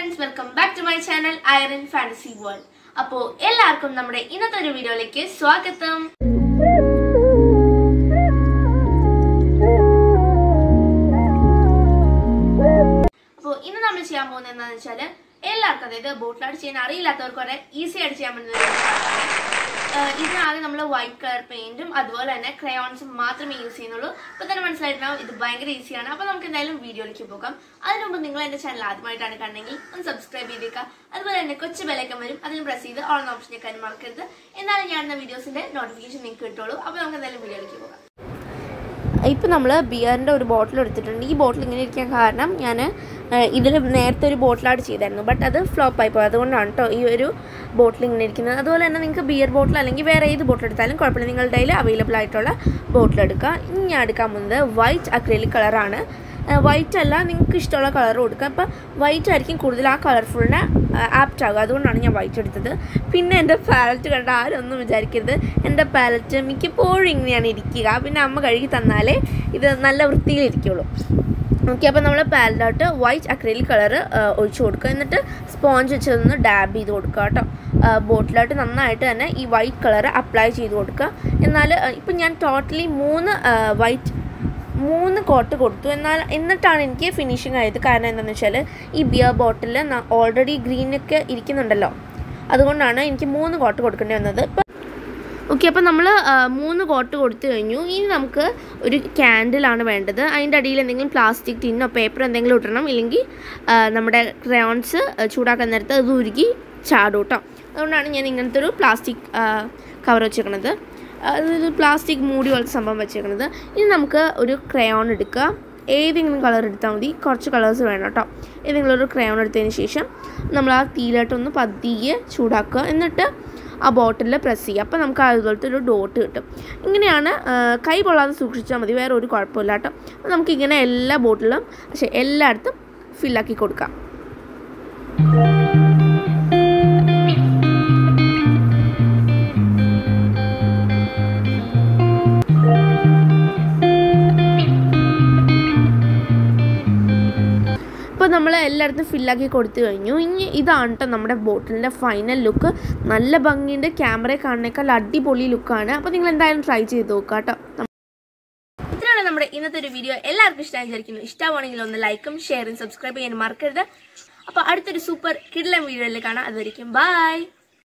friends welcome back to my channel Iron Fantasy World അപ്പോ എല്ലാവർക്കും നമ്മുടെ ഇന്നത്തെ ഒരു വീഡിയോയിലേക്ക് സ്വാഗതം അപ്പോൾ ഇന്ന് നമ്മൾ ചെയ്യാൻ പോകുന്നത് എന്താണെന്ന് വെച്ചാൽ എല്ലാവർക്കും അതായത് ബോട്ടിലായിട്ട് ചെയ്യാൻ അറിയില്ലാത്തവർക്ക് വരെ ഈസി ആയിട്ട് ചെയ്യാൻ പറ്റുന്ന ഒരു ആഹ് ഇതിനാകെ നമ്മൾ വൈറ്റ് കളർ പെയിന്റും അതുപോലെ തന്നെ ക്രയോൺസും മാത്രമേ യൂസ് ചെയ്യുന്നുള്ളൂ ഇപ്പൊ തന്നെ മനസ്സിലായിട്ടുണ്ടാവും ഇത് ഭയങ്കര ഈസിയാണ് അപ്പൊ നമുക്ക് എന്തായാലും വീഡിയോയിലേക്ക് പോകാം അതിനു മുമ്പ് നിങ്ങൾ എന്റെ ചാനൽ ആദ്യമായിട്ടാണ് കണ്ടെങ്കിൽ ഒന്ന് സബ്സ്ക്രൈബ് ചെയ്തേക്കുക അതുപോലെ തന്നെ കൊച്ചു ബെലൈക്കൻ വരും അതിൽ പ്രസ് ചെയ്ത് ഓൺ ഓപ്ഷൻ ഞെക്കാൻ മറക്കരുത് എന്നാലും ഞാൻ വീഡിയോസിന്റെ നോട്ടിഫിക്കേഷൻ നിങ്ങൾക്ക് കിട്ടുള്ളൂ അപ്പൊ നമുക്ക് എന്തായാലും വീഡിയോയിലേക്ക് പോകാം ഇപ്പം നമ്മൾ ബിയറിൻ്റെ ഒരു ബോട്ടിൽ എടുത്തിട്ടുണ്ട് ഈ ബോട്ടിൽ ഇങ്ങനെ ഇരിക്കാൻ കാരണം ഞാൻ ഇതിൽ നേരത്തെ ഒരു ബോട്ടിലായിട്ട് ചെയ്തായിരുന്നു ബട്ട് അത് ഫ്ലോപ്പ് ആയി പോയി അതുകൊണ്ടാണ് കേട്ടോ ഈ ഒരു ബോട്ടിൽ ഇങ്ങനെ ഇരിക്കുന്നത് അതുപോലെ തന്നെ നിങ്ങൾക്ക് ബിയർ ബോട്ടിൽ അല്ലെങ്കിൽ വേറെ ഏത് ബോട്ടിൽ എടുത്താലും കുഴപ്പമില്ല നിങ്ങളുടെ കയ്യിൽ അവൈലബിൾ ആയിട്ടുള്ള ബോട്ടിൽ എടുക്കുക ഇനി ഞാൻ എടുക്കാൻ പോകുന്നത് വൈറ്റ് അക്രലിക് കളറാണ് വൈറ്റ് അല്ല നിങ്ങൾക്ക് ഇഷ്ടമുള്ള കളർ കൊടുക്കുക അപ്പോൾ വൈറ്റ് ആയിരിക്കും കൂടുതൽ ആ കളർഫുള്ളിനെ ആപ്റ്റ് ആകുക അതുകൊണ്ടാണ് ഞാൻ വൈറ്റ് എടുത്തത് പിന്നെ എൻ്റെ പാലറ്റ് കണ്ട ആരും ഒന്നും വിചാരിക്കരുത് എൻ്റെ പാലറ്റ് മിക്കപ്പോഴും ഇങ്ങനെയാണ് ഇരിക്കുക പിന്നെ അമ്മ കഴുകി തന്നാലേ ഇത് നല്ല വൃത്തിയിലിരിക്കുള്ളൂ ഓക്കെ അപ്പോൾ നമ്മൾ പാലറ്റായിട്ട് വൈറ്റ് അക്രലിക് കളർ ഒഴിച്ചു കൊടുക്കുക എന്നിട്ട് സ്പോഞ്ച് വെച്ചതൊന്ന് ഡാബ് ചെയ്ത് കൊടുക്കുക കേട്ടോ ബോട്ടിലായിട്ട് നന്നായിട്ട് തന്നെ ഈ വൈറ്റ് കളർ അപ്ലൈ ചെയ്ത് കൊടുക്കുക എന്നാൽ ഇപ്പം ഞാൻ ടോട്ടലി മൂന്ന് വൈറ്റ് മൂന്ന് കോട്ട് കൊടുത്തു എന്നാൽ എന്നിട്ടാണ് എനിക്ക് ഫിനിഷിങ് ആയത് കാരണം എന്താണെന്ന് വെച്ചാൽ ഈ ബിയർ ബോട്ടിൽ ഓൾറെഡി ഗ്രീനൊക്കെ ഇരിക്കുന്നുണ്ടല്ലോ അതുകൊണ്ടാണ് എനിക്ക് മൂന്ന് കോട്ട് കൊടുക്കേണ്ടി വന്നത് ഇപ്പം ഓക്കെ അപ്പോൾ നമ്മൾ മൂന്ന് കോട്ട് കൊടുത്തു കഴിഞ്ഞു ഇനി നമുക്ക് ഒരു ക്യാൻഡിലാണ് വേണ്ടത് അതിൻ്റെ അടിയിൽ എന്തെങ്കിലും പ്ലാസ്റ്റിക് ടിന്നോ പേപ്പറോ എന്തെങ്കിലും ഇടണം ഇല്ലെങ്കിൽ ആ, നമ്മുടെ ക്രയോൺസ് ചൂടാക്കാൻ നേരത്ത് അത് ഉരുകി ചാടും കേട്ടോ അതുകൊണ്ടാണ് ഞാൻ ഇങ്ങനത്തെ ഒരു പ്ലാസ്റ്റിക് കവർ വെച്ചേക്കണത് അതൊരു പ്ലാസ്റ്റിക് മൂടി പോലത്തെ സംഭവം വെച്ചേക്കണത് ഇനി നമുക്ക് ഒരു ക്രയോൺ എടുക്കുക ഏതെങ്കിലും കളർ എടുത്താൽ മതി കുറച്ച് കളേഴ്സ് വേണം കേട്ടോ ഏതെങ്കിലും ഒരു ക്രയോൺ എടുത്തതിന് ശേഷം നമ്മൾ ആ തീയിലോട്ടൊന്ന് പതിയെ ചൂടാക്കുക എന്നിട്ട് ആ ബോട്ടിലിൽ പ്രസ് ചെയ്യുക അപ്പോൾ നമുക്ക് അതുപോലത്തെ ഒരു ഡോട്ട് കിട്ടും ഇങ്ങനെയാണ് ആ, കൈ പൊള്ളാതെ സൂക്ഷിച്ചാൽ മതി വേറെ ഒരു കുഴപ്പമില്ല കേട്ടോ അപ്പോൾ നമുക്കിങ്ങനെ എല്ലാ ബോട്ടിലും പക്ഷേ എല്ലായിടത്തും ഫില്ലാക്കി കൊടുക്കാം ഇപ്പോൾ നമ്മൾ എല്ലായിടത്തും ഫില്ലാക്കി കൊടുത്തു കഴിഞ്ഞു ഇനി ഇതാണ് കേട്ടോ നമ്മുടെ ബോട്ടിലിൻ്റെ ഫൈനൽ ലുക്ക് നല്ല ഭംഗിയുണ്ട് ക്യാമറയിൽ കാണുന്നേക്കാൾ അടിപൊളി ലുക്കാണ് അപ്പോൾ നിങ്ങൾ എന്തായാലും ട്രൈ ചെയ്ത് നോക്കുക കേട്ടോ ഇത്രയാണ് നമ്മുടെ ഇന്നത്തെ ഒരു വീഡിയോ എല്ലാവർക്കും ഇഷ്ടമായി വിചാരിക്കുന്നു ഇഷ്ടമാണെങ്കിൽ ഒന്ന് ലൈക്കും ഷെയറും സബ്സ്ക്രൈബ് ചെയ്യാനും മറക്കരുത് അപ്പോൾ അടുത്തൊരു സൂപ്പർ കിഡ്ലം വീഡിയോയിൽ കാണാം അതുവരെയും ബൈ